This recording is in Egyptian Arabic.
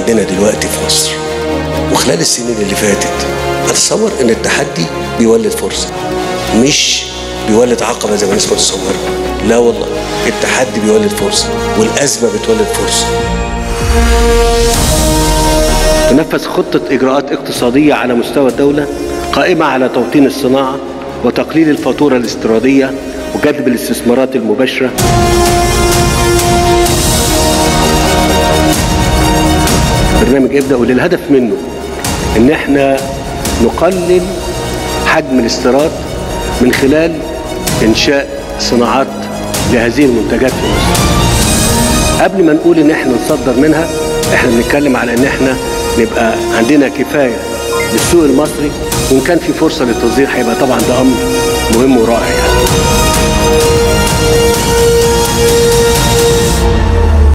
عندنا دلوقتي في مصر وخلال السنين اللي فاتت اتصور ان التحدي بيولد فرصه مش بيولد عقبه زي ما الناس متصوره لا والله التحدي بيولد فرصه والازمه بتولد فرصه تنفذ خطة إجراءات اقتصادية على مستوى الدولة قائمة على توطين الصناعة وتقليل الفاتورة الاستيرادية وجذب الاستثمارات المباشرة برنامج ابدأ وللهدف منه ان احنا نقلل حجم الاستيراد من خلال انشاء صناعات لهذه المنتجات في مصر قبل ما نقول ان احنا نصدر منها احنا بنتكلم على ان احنا نبقى عندنا كفايه للسوق المصري وان كان في فرصه للتصدير هيبقى طبعا ده امر مهم ورائع يعني.